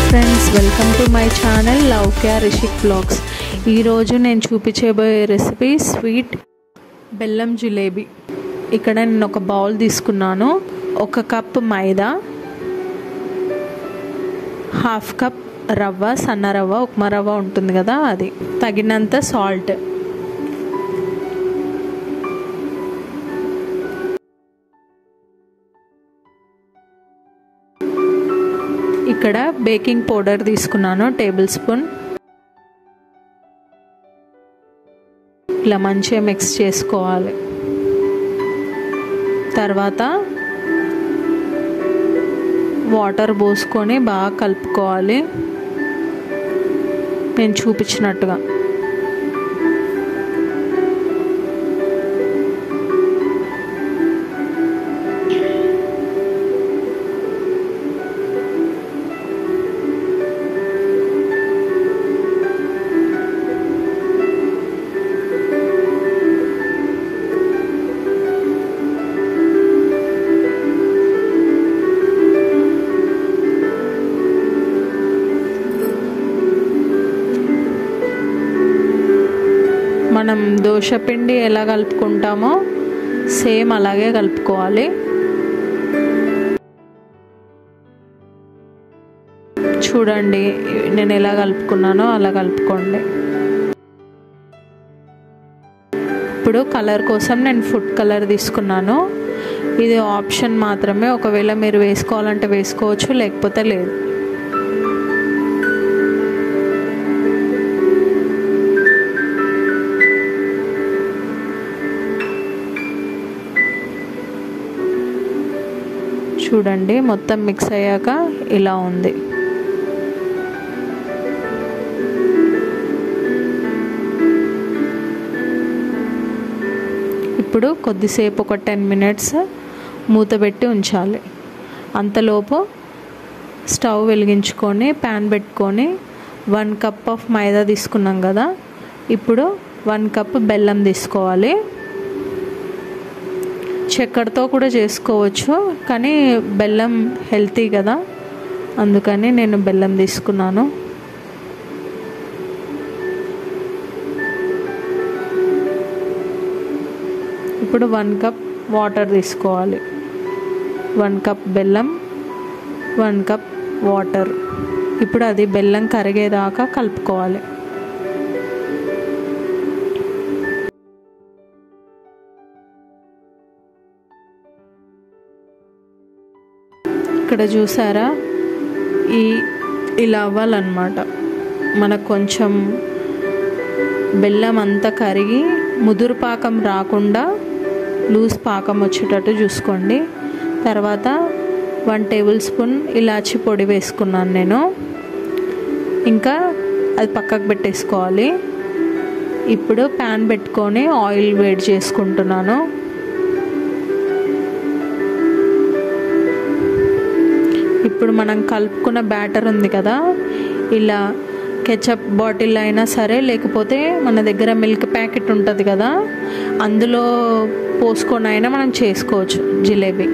friends welcome to my channel love care Rishik blogs ఈరోజు నేను చూపించబోయే రెసిపీ స్వీట్ బెల్లం జిలేబీ ఇక్కడ నేను ఒక బౌల్ తీసుకున్నాను ఒక కప్ మైదా హాఫ్ కప్ రవ్వ సన్న రవ్వ ఉప్మా రవ్వ ఉంటుంది కదా అది తగినంత సాల్ట్ ఇక్కడ బేకింగ్ పౌడర్ తీసుకున్నాను టేబుల్ స్పూన్ ఇలా మంచిగా మిక్స్ చేసుకోవాలి తర్వాత వాటర్ పోసుకొని బాగా కలుపుకోవాలి నేను చూపించినట్టుగా మనం దోశపిండి ఎలా కలుపుకుంటామో సేమ్ అలాగే కలుపుకోవాలి చూడండి నేను ఎలా కలుపుకున్నానో అలా కలుపుకోండి ఇప్పుడు కలర్ కోసం నేను ఫుడ్ కలర్ తీసుకున్నాను ఇది ఆప్షన్ మాత్రమే ఒకవేళ మీరు వేసుకోవాలంటే వేసుకోవచ్చు లేకపోతే లేదు చూడండి మొత్తం మిక్స్ అయ్యాక ఇలా ఉంది ఇప్పుడు కొద్దిసేపు ఒక టెన్ మినిట్స్ మూత పెట్టి ఉంచాలి అంతలోపు స్టవ్ వెలిగించుకొని ప్యాన్ పెట్టుకొని వన్ కప్ ఆఫ్ మైదా తీసుకున్నాం కదా ఇప్పుడు వన్ కప్ బెల్లం తీసుకోవాలి చక్కెరతో కూడా చేసుకోవచ్చు కానీ బెల్లం హెల్తీ కదా అందుకని నేను బెల్లం తీసుకున్నాను ఇప్పుడు వన్ కప్ వాటర్ తీసుకోవాలి వన్ కప్ బెల్లం వన్ కప్ వాటర్ ఇప్పుడు అది బెల్లం కరిగేదాకా కలుపుకోవాలి ఇక్కడ చూసారా ఈ ఇలా అవ్వాలన్నమాట మనకు కొంచెం బెల్లం అంతా కరిగి ముదురు పాకం రాకుండా లూజ్ పాకం వచ్చేటట్టు చూసుకోండి తర్వాత వన్ టేబుల్ స్పూన్ ఇలాచి పొడి వేసుకున్నాను నేను ఇంకా అది పక్కకు పెట్టేసుకోవాలి ఇప్పుడు ప్యాన్ పెట్టుకొని ఆయిల్ వేడి చేసుకుంటున్నాను ఇప్పుడు మనం కలుపుకున్న బ్యాటర్ ఉంది కదా ఇలా కెచప్ బాటిల్ అయినా సరే లేకపోతే మన దగ్గర మిల్క్ ప్యాకెట్ ఉంటుంది కదా అందులో పోసుకొని అయినా మనం చేసుకోవచ్చు జిలేబీ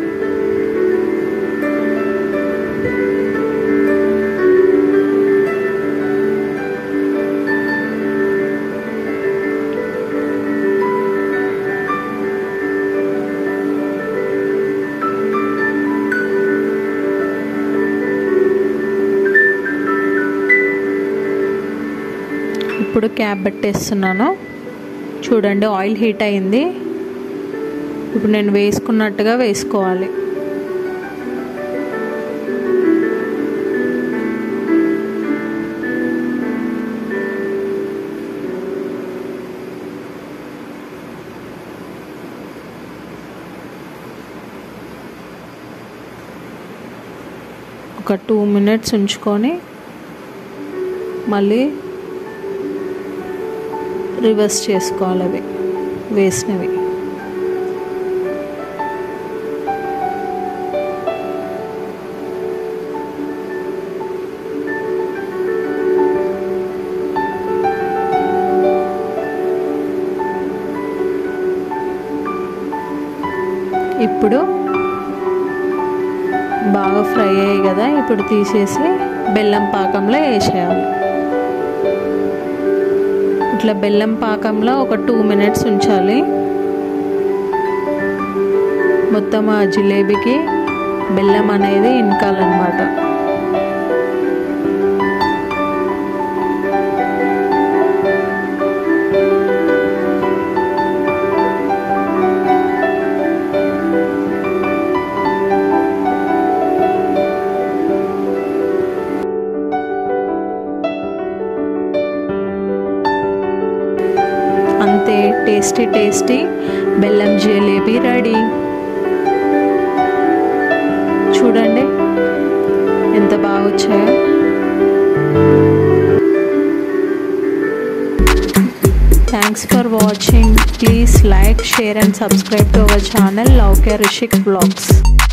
ఇప్పుడు క్యాప్ పెట్టేస్తున్నాను చూడండి ఆయిల్ హీట్ అయింది ఇప్పుడు నేను వేసుకున్నట్టుగా వేసుకోవాలి ఒక టూ మినిట్స్ ఉంచుకొని మళ్ళీ రివర్స్ చేసుకోవాలి అవి వేసినవి ఇప్పుడు బాగా ఫ్రై అయ్యాయి కదా ఇప్పుడు తీసేసి బెల్లం పాకంలో వేసేయాలి ఇట్లా బెల్లం పాకంలో ఒక టూ మినిట్స్ ఉంచాలి మొత్తం ఆ జిలేబీకి బెల్లం అనేది ఇనకాలన్నమాట అంతే టేస్టీ టేస్టీ బెల్లం జిలేబీ రెడీ చూడండి ఎంత బాగా వచ్చాయో thanks for watching please like share and subscribe to our channel love care Rishik blogs